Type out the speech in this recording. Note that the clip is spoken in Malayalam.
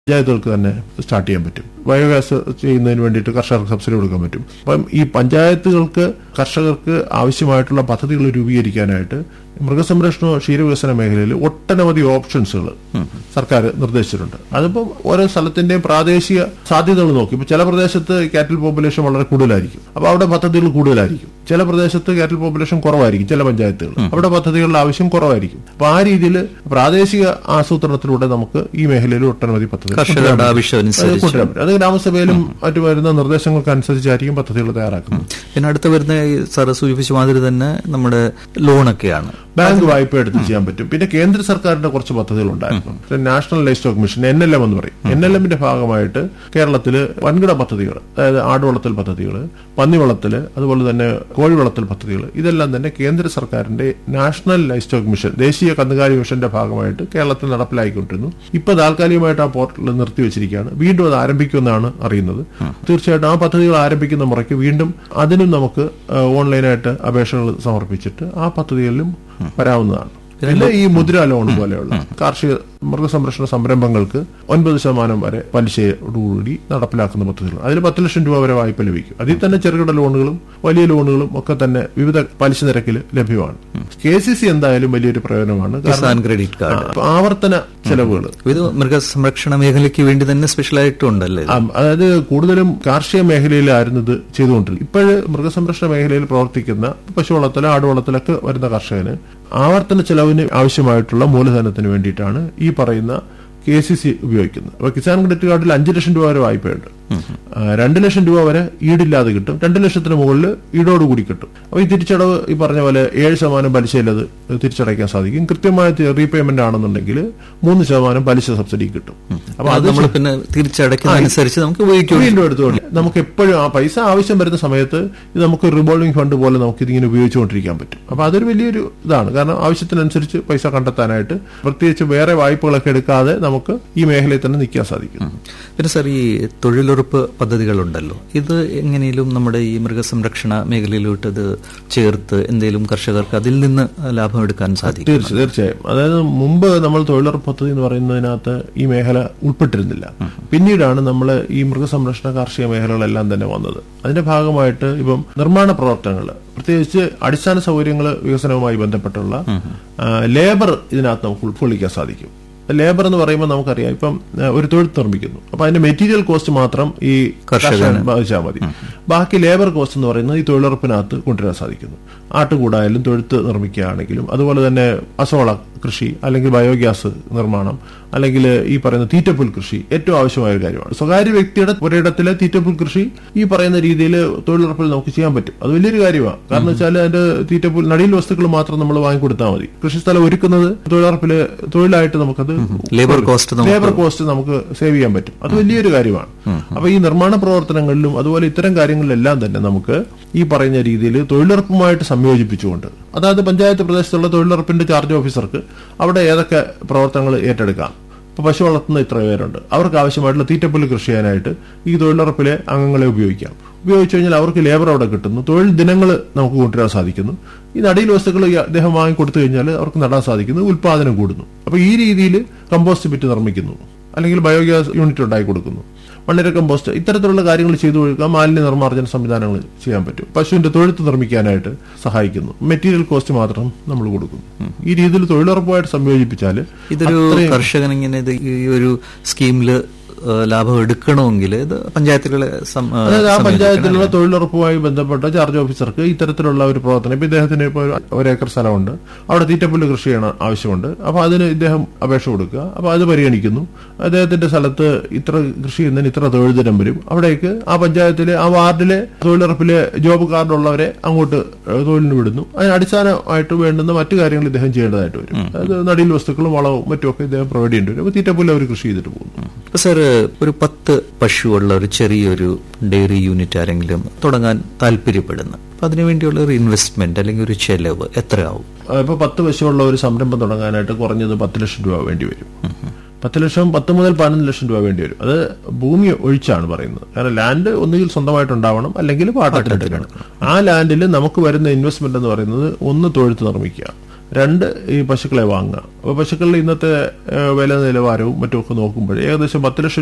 പഞ്ചായത്തുകൾക്ക് തന്നെ സ്റ്റാർട്ട് ചെയ്യാൻ പറ്റും ബയോഗ്യാസ് ചെയ്യുന്നതിന് വേണ്ടിയിട്ട് കർഷകർക്ക് സബ്സിഡി കൊടുക്കാൻ പറ്റും അപ്പം ഈ പഞ്ചായത്തുകൾക്ക് കർഷകർക്ക് ആവശ്യമായിട്ടുള്ള പദ്ധതികൾ രൂപീകരിക്കാനായിട്ട് മൃഗസംരക്ഷണ ക്ഷീരവികസന മേഖലയിൽ ഒട്ടനവധി ഓപ്ഷൻസുകൾ സർക്കാർ നിർദ്ദേശിച്ചിട്ടുണ്ട് അതിപ്പം ഓരോ സ്ഥലത്തിന്റെയും പ്രാദേശിക സാധ്യതകൾ നോക്കി ഇപ്പൊ ചില പ്രദേശത്ത് കാറ്റിൽ പോപ്പുലേഷൻ വളരെ കൂടുതലായിരിക്കും അപ്പൊ അവിടെ പദ്ധതികൾ കൂടുതലായിരിക്കും ചില പ്രദേശത്ത് കാറ്റിൽ പോപ്പുലേഷൻ കുറവായിരിക്കും ചില പഞ്ചായത്തുകൾ അവിടെ പദ്ധതികളുടെ ആവശ്യം കുറവായിരിക്കും അപ്പൊ ആ രീതിയിൽ പ്രാദേശിക ആസൂത്രണത്തിലൂടെ നമുക്ക് ഈ മേഖലയിൽ ഒട്ടനവധി പദ്ധതികൾ കർഷകരുടെ ആവശ്യം അത് അനുസരിച്ച് കൊണ്ടുവരാൻ പറ്റും അത് ഗ്രാമസഭയിലും മറ്റു വരുന്ന നിർദ്ദേശങ്ങൾക്ക് അനുസരിച്ചായിരിക്കും പദ്ധതികൾ തയ്യാറാക്കുന്നത് പിന്നെ അടുത്ത് വരുന്ന ഈ സാറ് സൂചിപ്പിച്ച മാതിരി തന്നെ നമ്മുടെ ലോണൊക്കെയാണ് ബാങ്ക് വായ്പ എടുത്ത് ചെയ്യാൻ പറ്റും പിന്നെ കേന്ദ്ര സർക്കാരിന്റെ കുറച്ച് പദ്ധതികൾ ഉണ്ടായിരുന്നു national livestock mission N L M എന്ന് പറയും എൻ എൽ എമ്മിന്റെ ഭാഗമായിട്ട് കേരളത്തില് വൻകിട പദ്ധതികൾ അതായത് ആടുവളർത്തൽ പദ്ധതികൾ പന്നിവളത്തൽ അതുപോലെ തന്നെ കോഴിവളർത്തൽ പദ്ധതികൾ ഇതെല്ലാം തന്നെ കേന്ദ്ര സർക്കാരിന്റെ നാഷണൽ ലൈഫ് സ്റ്റോക്ക് മിഷൻ ദേശീയ കന്നുകാലി മിഷന്റെ ഭാഗമായിട്ട് കേരളത്തിൽ നടപ്പിലാക്കിക്കൊണ്ടിരുന്നു ഇപ്പൊ താൽക്കാലികമായിട്ട് ആ പോർട്ടൽ നിർത്തിവെച്ചിരിക്കുകയാണ് വീണ്ടും അത് ആരംഭിക്കുമെന്നാണ് അറിയുന്നത് തീർച്ചയായിട്ടും ആ പദ്ധതികൾ ആരംഭിക്കുന്ന മുറയ്ക്ക് വീണ്ടും അതിനും നമുക്ക് ആ, ഓൺലൈനായിട്ട് അപേക്ഷകൾ സമർപ്പിച്ചിട്ട് ആ പദ്ധതികളിലും വരാവുന്നതാണ് പിന്നെ ഈ മുദ്ര ലോൺ പോലെയുള്ള കാർഷിക മൃഗസംരക്ഷണ സംരംഭങ്ങൾക്ക് ഒൻപത് ശതമാനം വരെ പലിശയോടുകൂടി നടപ്പിലാക്കുന്ന പദ്ധതികൾ അതിൽ പത്ത് ലക്ഷം രൂപ വരെ വായ്പ ലഭിക്കും അതിൽ തന്നെ ചെറുകിട ലോണുകളും വലിയ ലോണുകളും ഒക്കെ തന്നെ വിവിധ പലിശ നിരക്കിൽ ലഭ്യമാണ് കെ സി സി എന്തായാലും വലിയൊരു പ്രയോജനമാണ് കാരണം കിസാൻ ക്രെഡിറ്റ് കാർഡ് ആ, ആവർത്തന ചെലവുകൾ ഇത് മൃഗസംരക്ഷണ മേഖലയ്ക്ക് വേണ്ടി തന്നെ സ്പെഷ്യലായിട്ടും ഉണ്ടല്ലേ ഇത്? ആ, അതായത് കൂടുതലും കാർഷിക മേഖലയിലായിരുന്നു ഇത് ചെയ്തുകൊണ്ടിരുന്നത് ഇപ്പോഴ് മൃഗസംരക്ഷണ മേഖലയിൽ പ്രവർത്തിക്കുന്ന പശു വളർത്തൽ ആടുവളർത്തലൊക്കെ വരുന്ന കർഷകന് ആവർത്തന ചെലവിന് ആവശ്യമായിട്ടുള്ള മൂലധനത്തിന് വേണ്ടിയിട്ടാണ് ഈ പറയുന്ന കെ സി സി ഉപയോഗിക്കുന്നത് അപ്പൊ കിസാൻ ക്രെഡിറ്റ് കാർഡിൽ അഞ്ച് ലക്ഷം രൂപ വരെ വായ്പയുണ്ട് ആ, രണ്ട് ലക്ഷം രൂപ വരെ ഈടില്ലാതെ കിട്ടും രണ്ട് ലക്ഷത്തിന് മുകളിൽ ഈടോടുകൂടി കിട്ടും അപ്പൊ ഈ തിരിച്ചടവ് ഈ പറഞ്ഞ പോലെ ഏഴ് ശതമാനം പലിശയിലത് തിരിച്ചടയ്ക്കാൻ സാധിക്കും കൃത്യമായ റീപേയ്മെന്റ് ആണെന്നുണ്ടെങ്കിൽ മൂന്ന് ശതമാനം പലിശ സബ്സിഡി കിട്ടും അപ്പൊ അത് അത് നമ്മൾ പിന്നെ തിരിച്ചടയ്ക്കുന്നതനുസരിച്ച് നമുക്ക് ഉപയോഗിക്കും വീണ്ടും എടുത്തുകൊണ്ട് നമുക്ക് എപ്പോഴും ആ പൈസ ആവശ്യം വരുന്ന സമയത്ത് ഇത് നമുക്ക് റിവോൾവിംഗ് ഫണ്ട് പോലെ നമുക്ക് ഇതിങ്ങനെ ഉപയോഗിച്ചുകൊണ്ടിരിക്കാൻ പറ്റും അപ്പൊ അതൊരു വലിയൊരു ഇതാണ് കാരണം ആവശ്യത്തിനനുസരിച്ച് പൈസ കണ്ടെത്താനായിട്ട് പ്രത്യേകിച്ച് വേറെ വായ്പകളൊക്കെ എടുക്കാതെ നമുക്ക് ഈ മേഖലയിൽ തന്നെ നിൽക്കാൻ സാധിക്കും പിന്നെ സാർ ഈ തൊഴിലുറപ്പ് പദ്ധതികളുണ്ടല്ലോ ഇത് എങ്ങനെയും നമ്മുടെ ഈ മൃഗസംരക്ഷണ മേഖലയിലോട്ട് ഇത് ചേർത്ത് എന്തെങ്കിലും കർഷകർക്ക് അതിൽ നിന്ന് ലാഭം എടുക്കാൻ സാധിക്കും തീർച്ച തീർച്ചയായും അതായത് മുമ്പ് നമ്മൾ തൊഴിലുറപ്പ് പദ്ധതി എന്ന് പറയുന്നതിനകത്ത് ഈ മേഖല ഉൾപ്പെട്ടിരുന്നില്ല പിന്നീടാണ് നമ്മൾ ഈ മൃഗസംരക്ഷണ കാർഷിക മേഖലകളെല്ലാം തന്നെ വന്നത് അതിന്റെ ഭാഗമായിട്ട് ഇപ്പം നിർമ്മാണ പ്രവർത്തനങ്ങൾ പ്രത്യേകിച്ച് അടിസ്ഥാന സൗകര്യങ്ങൾ വികസനവുമായി ബന്ധപ്പെട്ടുള്ള ആ, ലേബർ ഇതിനകത്ത് നമുക്ക് ഉൾക്കൊള്ളിക്കാൻ സാധിക്കും ലേബർ എന്ന് പറയുമ്പോൾ നമുക്കറിയാം ഇപ്പം ആ, ഒരു തൊഴിൽ നിർമ്മിക്കുന്നു അപ്പൊ അതിന്റെ മെറ്റീരിയൽ കോസ്റ്റ് മാത്രം ഈ കർഷകൻ ബാധിച്ചാൽ മതി ബാക്കി ലേബർ കോസ്റ്റ് എന്ന് പറയുന്നത് ഈ തൊഴിലുറപ്പിനകത്ത് കൊണ്ടുവരാൻ സാധിക്കുന്നു ആട്ടുകൂടായാലും തൊഴുത്ത് നിർമ്മിക്കുകയാണെങ്കിലും അതുപോലെ തന്നെ അസോള കൃഷി അല്ലെങ്കിൽ ബയോഗ്യാസ് നിർമ്മാണം അല്ലെങ്കിൽ ഈ പറയുന്ന തീറ്റപ്പുൽ കൃഷി ഏറ്റവും ആവശ്യമായ ഒരു കാര്യമാണ് സ്വകാര്യ വ്യക്തിയുടെ ഒരിടത്തിലെ തീറ്റപ്പുൽ കൃഷി ഈ പറയുന്ന രീതിയിൽ തൊഴിലുറപ്പിൽ നമുക്ക് ചെയ്യാൻ പറ്റും അത് വലിയൊരു കാര്യമാണ് കാരണം വെച്ചാൽ അതിന്റെ തീറ്റപ്പുൽ നടീൽ വസ്തുക്കൾ മാത്രം നമ്മൾ വാങ്ങിക്കൊടുത്താൽ മതി കൃഷിസ്ഥലം ഒരുക്കുന്നത് തൊഴിലുറപ്പില് തൊഴിലായിട്ട് നമുക്കത് ലേബർ കോസ്റ്റ് നമുക്ക് ലേബർ കോസ്റ്റ് നമുക്ക് സേവ് ചെയ്യാൻ പറ്റും അത് വലിയൊരു കാര്യമാണ് അപ്പൊ ഈ നിർമ്മാണ പ്രവർത്തനങ്ങളിലും അതുപോലെ ഇത്തരം കാര്യങ്ങളിലെല്ലാം തന്നെ നമുക്ക് ഈ പറയുന്ന രീതിയിൽ തൊഴിലുറപ്പുമായിട്ട് സംയോജിപ്പിച്ചുകൊണ്ട് അതായത് പഞ്ചായത്ത് പ്രദേശത്തുള്ള തൊഴിലുറപ്പിന്റെ ചാർജ് ഓഫീസർക്ക് അവിടെ ഏതൊക്കെ പ്രവർത്തനങ്ങൾ ഏറ്റെടുക്കാം ഇപ്പൊ പശു വളർത്തുന്ന ഇത്ര പേരുണ്ട് അവർക്ക് ആവശ്യമായിട്ടുള്ള തീറ്റപ്പുല്ല് കൃഷി ചെയ്യാനായിട്ട് ഈ തൊഴിലുറപ്പിലെ അംഗങ്ങളെ ഉപയോഗിക്കാം ഉപയോഗിച്ചു കഴിഞ്ഞാൽ അവർക്ക് ലേബർ അവിടെ കിട്ടുന്നു തൊഴിൽ ദിനങ്ങൾ നമുക്ക് കൊണ്ടുവരാൻ സാധിക്കുന്നു ഈ നടീൽ വസ്തുക്കൾ ഈ അദ്ദേഹം വാങ്ങി കൊടുത്തു കഴിഞ്ഞാൽ അവർക്ക് നടാൻ സാധിക്കുന്നു ഉൽപാദനം കൂടുന്നു അപ്പൊ ഈ രീതിയിൽ കമ്പോസ്റ്റ് ബിറ്റ് നിർമ്മിക്കുന്നു അല്ലെങ്കിൽ ബയോഗ്യാസ് യൂണിറ്റ് ഉണ്ടാക്കി കൊടുക്കുന്നു മണ്ണിര കമ്പോസ്റ്റ് ഇത്തരത്തിലുള്ള കാര്യങ്ങൾ ചെയ്തു കൊടുക്കുക മാലിന്യ നിർമ്മാർജ്ജന സംവിധാനങ്ങൾ ചെയ്യാൻ പറ്റും പശുവിന്റെ തൊഴുത്ത് നിർമ്മിക്കാനായിട്ട് സഹായിക്കുന്നു മെറ്റീരിയൽ കോസ്റ്റ് മാത്രം നമ്മൾ കൊടുക്കുന്നു ഈ രീതിയിൽ തൊഴിലുറപ്പുമായിട്ട് സംയോജിപ്പിച്ചാൽ ഇതൊരു കർഷകൻ ഇങ്ങനെ ഇത് ഈ ഒരു സ്കീമില് ഏഹ്, ലാഭം എടുക്കണമെങ്കിൽ ഇത് പഞ്ചായത്തുകളെ സം- ഏഹ്, അതായത് ആ സംയോജിക്കണം. പഞ്ചായത്തിലുള്ള തൊഴിലുറപ്പുമായി ബന്ധപ്പെട്ട ചാർജ് ഓഫീസർക്ക് ഇത്തരത്തിലുള്ള ഒരു പ്രവർത്തനം ഇപ്പൊ ഇദ്ദേഹത്തിന് ഇപ്പോൾ ഒരു- ഒരു ഏക്കർ സ്ഥലമുണ്ട് അവിടെ തീറ്റപ്പുല്ല് കൃഷി ചെയ്യണം ആവശ്യമുണ്ട് അപ്പൊ അതിന് ഇദ്ദേഹം അപേക്ഷ കൊടുക്കുക അപ്പൊ അത് പരിഗണിക്കുന്നു അദ്ദേഹത്തിന്റെ സ്ഥലത്ത് ഇത്ര കൃഷി ചെയ്യുന്നതിന് ഇത്ര തൊഴിൽ ദിനം വരും അവിടേക്ക് ആ പഞ്ചായത്തിലെ ആ വാർഡിലെ തൊഴിലുറപ്പിലെ ജോബ് കാർഡുള്ളവരെ അങ്ങോട്ട് ഏഹ്, തൊഴിലിന് വിടുന്നു അതിന് അടിസ്ഥാനമായിട്ട് വേണ്ടുന്ന മറ്റു കാര്യങ്ങൾ ഇദ്ദേഹം ചെയ്യേണ്ടതായിട്ട് വരും അതായത് നടീൽ വസ്തുക്കളും വളവും മറ്റുമൊക്കെ ഇദ്ദേഹം പ്രൊവൈഡ് ചെയ്യേണ്ടി വരും അപ്പൊ തീറ്റപ്പുല്ല് അവർ കൃഷി ചെയ്തിട്ട് പോകുന്നു ഇപ്പൊ സാറ് ഒരു പത്ത് പശുവുള്ള ഒരു ചെറിയൊരു ഡയറി യൂണിറ്റ് ആരെങ്കിലും തുടങ്ങാൻ താല്പര്യപ്പെടുന്നു അപ്പൊ അതിനുവേണ്ടിയുള്ള ഒരു ഇൻവെസ്റ്റ്മെന്റ് അല്ലെങ്കിൽ ഒരു ചെലവ് എത്രയാവും ആ, ഇപ്പൊ പത്ത് വശമുള്ള ഒരു സംരംഭം തുടങ്ങാനായിട്ട് കുറഞ്ഞത് പത്ത് ലക്ഷം രൂപ വേണ്ടി വരും പത്ത് ലക്ഷം പത്ത് മുതൽ പതിനൊന്ന് ലക്ഷം രൂപ വേണ്ടി വരും അത് ഭൂമി ഒഴിച്ചാണ് പറയുന്നത് കാരണം ലാൻഡ് ഒന്നുകിൽ സ്വന്തമായിട്ടുണ്ടാവണം അല്ലെങ്കിൽ പാട്ടത്തിനെടുക്കണം ആ ലാൻഡിൽ നമുക്ക് വരുന്ന ഇൻവെസ്റ്റ്മെന്റ് എന്ന് പറയുന്നത് ഒന്ന് തൊഴുത്ത് നിർമ്മിക്കുക രണ്ട് ഈ പശുക്കളെ വാങ്ങുക അപ്പോൾ പശുക്കളുടെ ഇന്നത്തെ ഏഹ്, വില നിലവാരവും മറ്റുമൊക്കെ നോക്കുമ്പോൾ ഏകദേശം പത്ത് ലക്ഷം